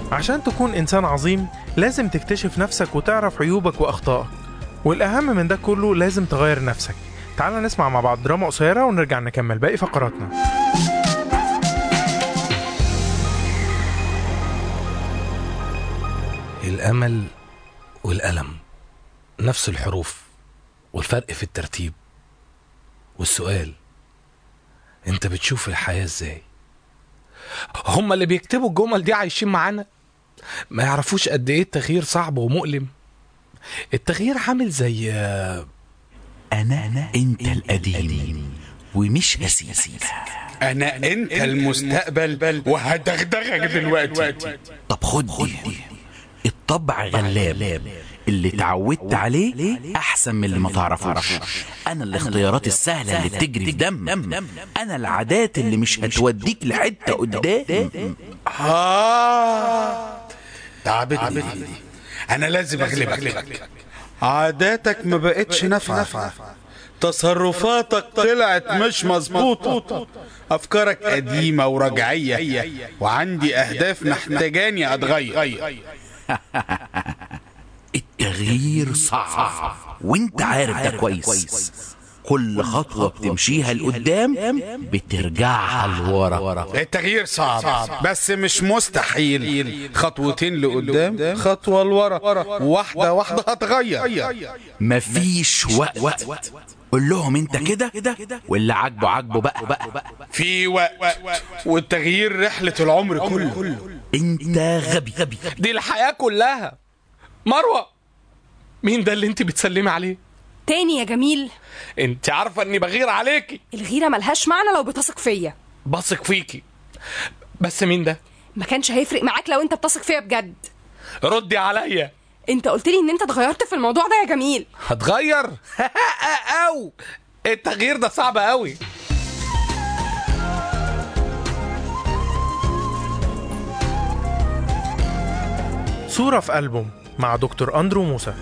عشان تكون إنسان عظيم لازم تكتشف نفسك وتعرف عيوبك وأخطائك والأهم من ده كله لازم تغير نفسك تعال نسمع مع بعض دراما قصيرة ونرجع نكمل باقي فقراتنا الأمل والألم نفس الحروف والفرق في الترتيب والسؤال انت بتشوف الحياة ازاي هما اللي بيكتبوا الجمل دي عايشين معانا ما يعرفوش قد ايه التغيير صعب ومؤلم التغيير عامل زي أنا أنا أنت القديم ومش هسيبك انا انت المستقبل وهدغدغك دلوقتي طب خد دي الطبع غلاب اللي اتعودت عليه أحسن من اللي ما تعرفوش أنا الاختيارات السهلة اللي بتجري في دم أنا العادات اللي مش هتوديك لحتة قدام اه تعبتني انا لازم اغلبك عاداتك ما بقتش نافعه تصرفاتك طلعت مش مظبوطه افكارك قديمه ورجعيه وعندي اهداف محتاجاني اتغير التغيير صعب وانت عارف ده كويس كل خطوة بتمشيها لقدام بترجعها لورا التغيير صعب بس مش مستحيل خطوتين لقدام خطوه لورا واحده واحده هتغير مفيش وقت قول لهم انت كده واللي عاجبه عاجبه بقى بقى في وقت والتغيير رحله العمر كله انت غبي غبي دي الحياة كلها مروة مين ده اللي انت بتسلمي عليه تاني يا جميل انت عارفة اني بغير عليكي الغيرة ملهاش معنى لو بتثق فيا بثق فيكي بس مين ده ما كانش هيفرق معاك لو انت بتثق فيا بجد ردي عليا انت قلت لي ان انت اتغيرت في الموضوع ده يا جميل هتغير او التغيير ده صعب قوي صورة في ألبوم مع دكتور أندرو موسى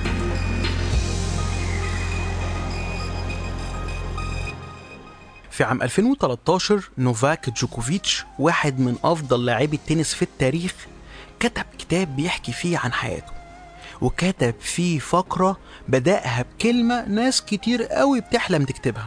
في عام 2013 نوفاك جوكوفيتش واحد من أفضل لاعبي التنس في التاريخ كتب كتاب بيحكي فيه عن حياته وكتب فيه فقرة بدأها بكلمة ناس كتير قوي بتحلم تكتبها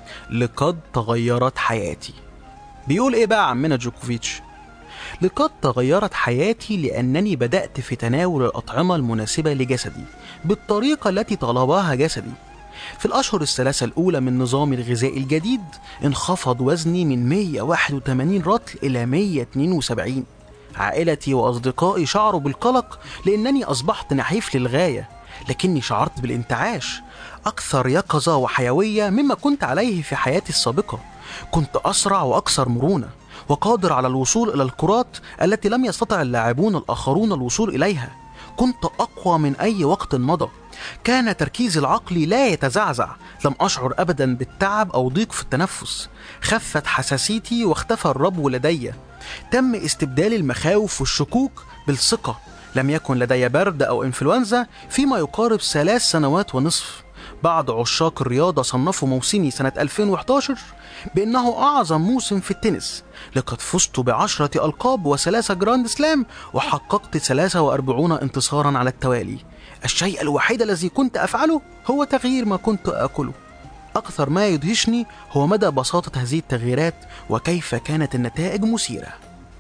لقد تغيرت حياتي بيقول ايه بقى عمنا جوكوفيتش لقد تغيرت حياتي لأنني بدأت في تناول الأطعمة المناسبة لجسدي بالطريقة التي طلبها جسدي في الأشهر الثلاثة الأولى من نظامي الغذائي الجديد انخفض وزني من 181 رطل إلى 172 عائلتي وأصدقائي شعروا بالقلق لأنني أصبحت نحيف للغاية لكني شعرت بالانتعاش أكثر يقظة وحيوية مما كنت عليه في حياتي السابقة كنت أسرع وأكثر مرونة وقادر على الوصول إلى الكرات التي لم يستطع اللاعبون الآخرون الوصول إليها كنت أقوى من أي وقت مضى كان تركيزي العقلي لا يتزعزع لم أشعر أبدا بالتعب أو ضيق في التنفس خفت حساسيتي واختفى الربو لدي تم استبدال المخاوف والشكوك بالثقة لم يكن لدي برد أو إنفلونزا فيما يقارب ثلاث سنوات ونصف بعض عشاق الرياضة صنفوا موسمي سنة 2011 بأنه أعظم موسم في التنس لقد فزت بعشرة ألقاب وثلاثة جراند سلام وحققت 43 انتصارا على التوالي الشيء الوحيد الذي كنت أفعله هو تغيير ما كنت آكله أكثر ما يدهشني هو مدى بساطة هذه التغييرات وكيف كانت النتائج مثيرة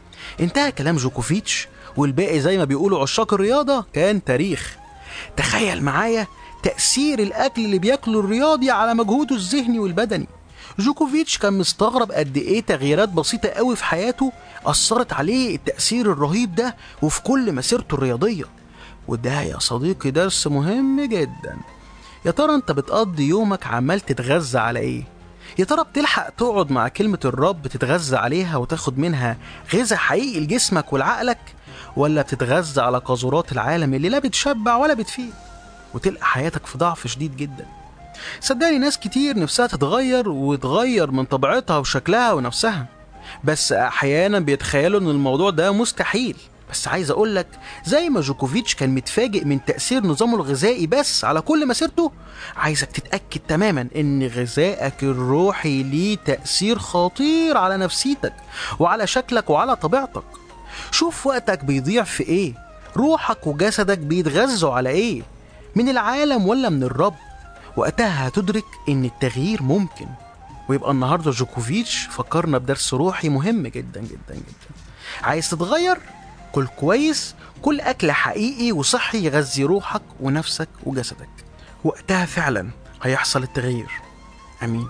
انتهى كلام جوكوفيتش والباقي زي ما بيقولوا عشاق الرياضة كان تاريخ تخيل معايا تأثير الأكل اللي بياكله الرياضي على مجهوده الذهني والبدني جوكوفيتش كان مستغرب قد ايه تغييرات بسيطة قوي في حياته أثرت عليه التأثير الرهيب ده وفي كل مسيرته الرياضية وده يا صديقي درس مهم جدا يا ترى انت بتقضي يومك عمال تتغذى على ايه يا ترى بتلحق تقعد مع كلمة الرب تتغذى عليها وتاخد منها غذاء حقيقي لجسمك ولعقلك ولا بتتغذى على قاذورات العالم اللي لا بتشبع ولا بتفيد وتلقى حياتك في ضعف شديد جدا صدقني ناس كتير نفسها تتغير وتغير من طبيعتها وشكلها ونفسها بس احيانا بيتخيلوا ان الموضوع ده مستحيل بس عايز اقولك زي ما جوكوفيتش كان متفاجئ من تأثير نظامه الغذائي بس على كل مسيرته عايزك تتأكد تماما ان غذائك الروحي ليه تأثير خطير على نفسيتك وعلى شكلك وعلى طبيعتك شوف وقتك بيضيع في ايه روحك وجسدك بيتغذوا على ايه من العالم ولا من الرب وقتها هتدرك ان التغيير ممكن ويبقى النهارده جوكوفيتش فكرنا بدرس روحي مهم جدا جدا جدا عايز تتغير كل كويس كل اكل حقيقي وصحي يغذي روحك ونفسك وجسدك وقتها فعلا هيحصل التغيير امين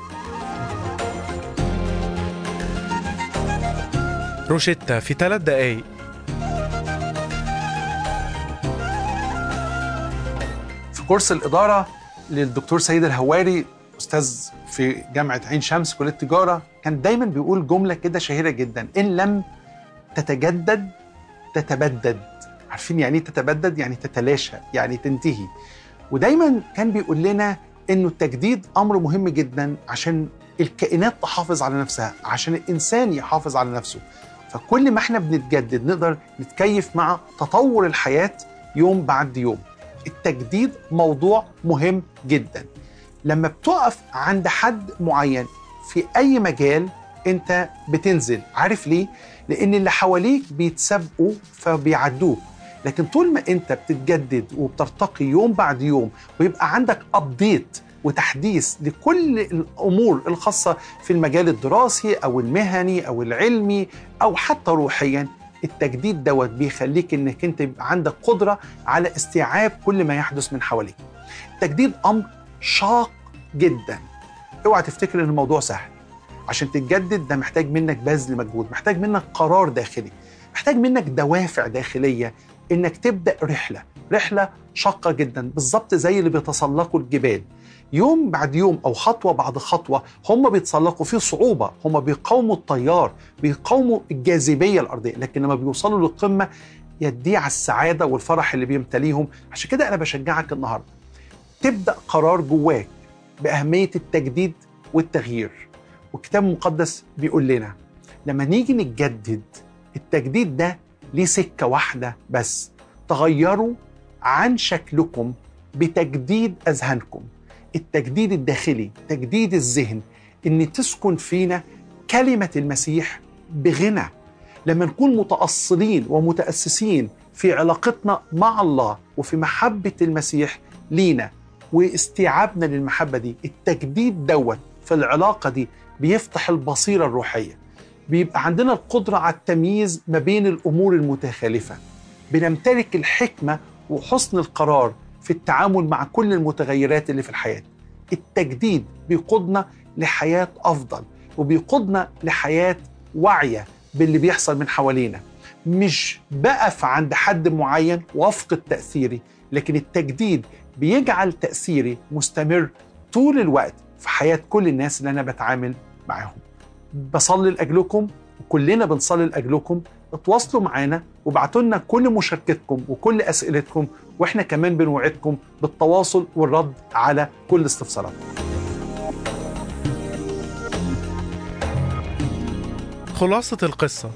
روشيتا في ثلاث دقايق في كورس الإدارة للدكتور سيد الهواري أستاذ في جامعة عين شمس كلية تجارة كان دايما بيقول جملة كده شهيرة جدا إن لم تتجدد تتبدد عارفين يعني ايه تتبدد يعني تتلاشى يعني تنتهي ودايما كان بيقول لنا انه التجديد امر مهم جدا عشان الكائنات تحافظ على نفسها عشان الانسان يحافظ على نفسه فكل ما احنا بنتجدد نقدر نتكيف مع تطور الحياه يوم بعد يوم التجديد موضوع مهم جدا لما بتقف عند حد معين في اي مجال انت بتنزل عارف ليه لان اللي حواليك بيتسابقوا فبيعدوك لكن طول ما انت بتتجدد وبترتقي يوم بعد يوم ويبقى عندك ابديت وتحديث لكل الامور الخاصه في المجال الدراسي او المهني او العلمي او حتى روحيا التجديد دوت بيخليك انك انت يبقى عندك قدره على استيعاب كل ما يحدث من حواليك. التجديد امر شاق جدا. اوعى تفتكر ان الموضوع سهل. عشان تتجدد ده محتاج منك بذل مجهود، محتاج منك قرار داخلي، محتاج منك دوافع داخليه انك تبدا رحله، رحله شاقه جدا بالظبط زي اللي بيتسلقوا الجبال. يوم بعد يوم او خطوه بعد خطوه هم بيتسلقوا في صعوبه هم بيقاوموا التيار بيقاوموا الجاذبيه الارضيه لكن لما بيوصلوا للقمه يديع السعاده والفرح اللي بيمتليهم عشان كده انا بشجعك النهارده تبدا قرار جواك باهميه التجديد والتغيير والكتاب المقدس بيقول لنا لما نيجي نتجدد التجديد ده ليه سكه واحده بس تغيروا عن شكلكم بتجديد اذهانكم التجديد الداخلي تجديد الذهن ان تسكن فينا كلمه المسيح بغنى لما نكون متاصلين ومتاسسين في علاقتنا مع الله وفي محبه المسيح لينا واستيعابنا للمحبه دي التجديد دوت في العلاقه دي بيفتح البصيره الروحيه بيبقى عندنا القدره على التمييز ما بين الامور المتخالفه بنمتلك الحكمه وحسن القرار في التعامل مع كل المتغيرات اللي في الحياة التجديد بيقودنا لحياة أفضل وبيقودنا لحياة واعية باللي بيحصل من حوالينا مش بقف عند حد معين وافقد تأثيري لكن التجديد بيجعل تأثيري مستمر طول الوقت في حياة كل الناس اللي أنا بتعامل معاهم بصلي لأجلكم وكلنا بنصلي لأجلكم اتواصلوا معانا وابعتوا لنا كل مشاركتكم وكل اسئلتكم واحنا كمان بنوعدكم بالتواصل والرد على كل استفساراتكم. خلاصة القصة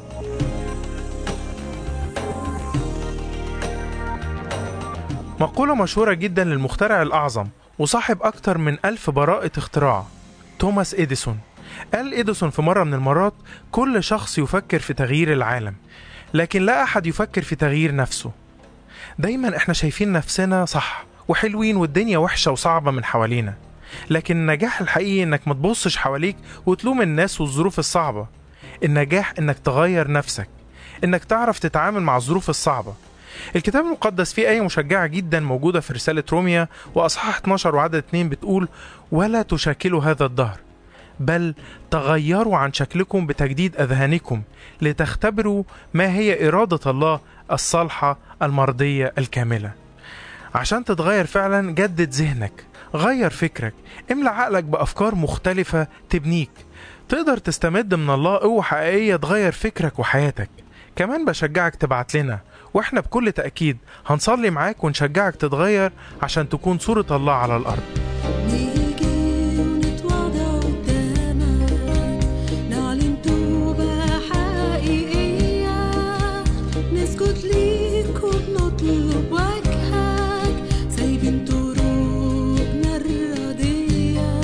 مقولة مشهورة جدا للمخترع الأعظم وصاحب أكتر من ألف براءة اختراع توماس إديسون قال إديسون في مرة من المرات كل شخص يفكر في تغيير العالم لكن لا أحد يفكر في تغيير نفسه دايما احنا شايفين نفسنا صح وحلوين والدنيا وحشة وصعبة من حوالينا لكن النجاح الحقيقي انك ما تبصش حواليك وتلوم الناس والظروف الصعبة النجاح انك تغير نفسك انك تعرف تتعامل مع الظروف الصعبة الكتاب المقدس فيه آية مشجعة جدا موجودة في رسالة روميا وأصحاح 12 وعدد 2 بتقول ولا تشاكلوا هذا الدهر بل تغيروا عن شكلكم بتجديد اذهانكم لتختبروا ما هي اراده الله الصالحه المرضيه الكامله عشان تتغير فعلا جدد ذهنك غير فكرك املى عقلك بافكار مختلفه تبنيك تقدر تستمد من الله قوه حقيقيه تغير فكرك وحياتك كمان بشجعك تبعت لنا واحنا بكل تاكيد هنصلي معاك ونشجعك تتغير عشان تكون صوره الله على الارض نيجي ونتواضع قدامك نعلن توبة حقيقية نسجد ليك وبنطلب وجهك سايبين طرقنا الردية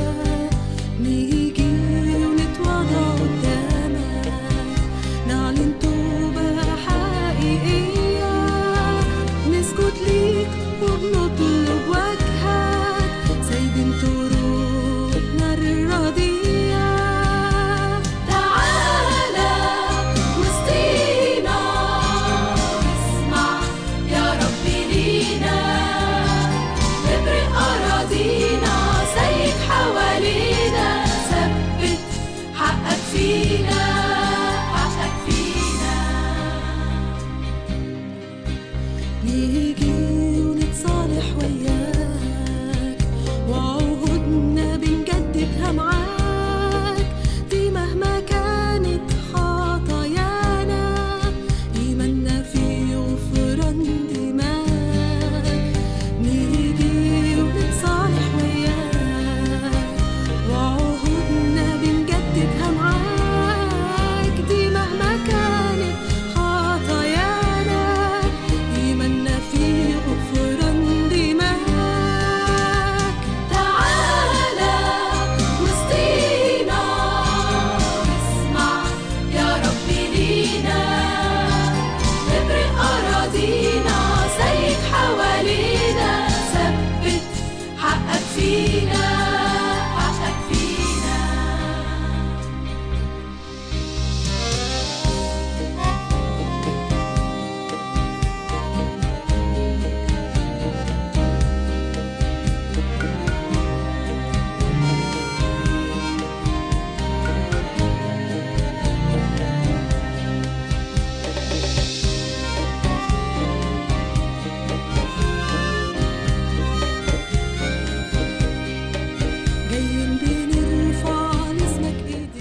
نيجي ونتواضع قدامك نعلن توبة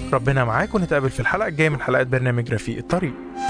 ربنا معاك ونتقابل في الحلقة الجاية من حلقات برنامج رفيق الطريق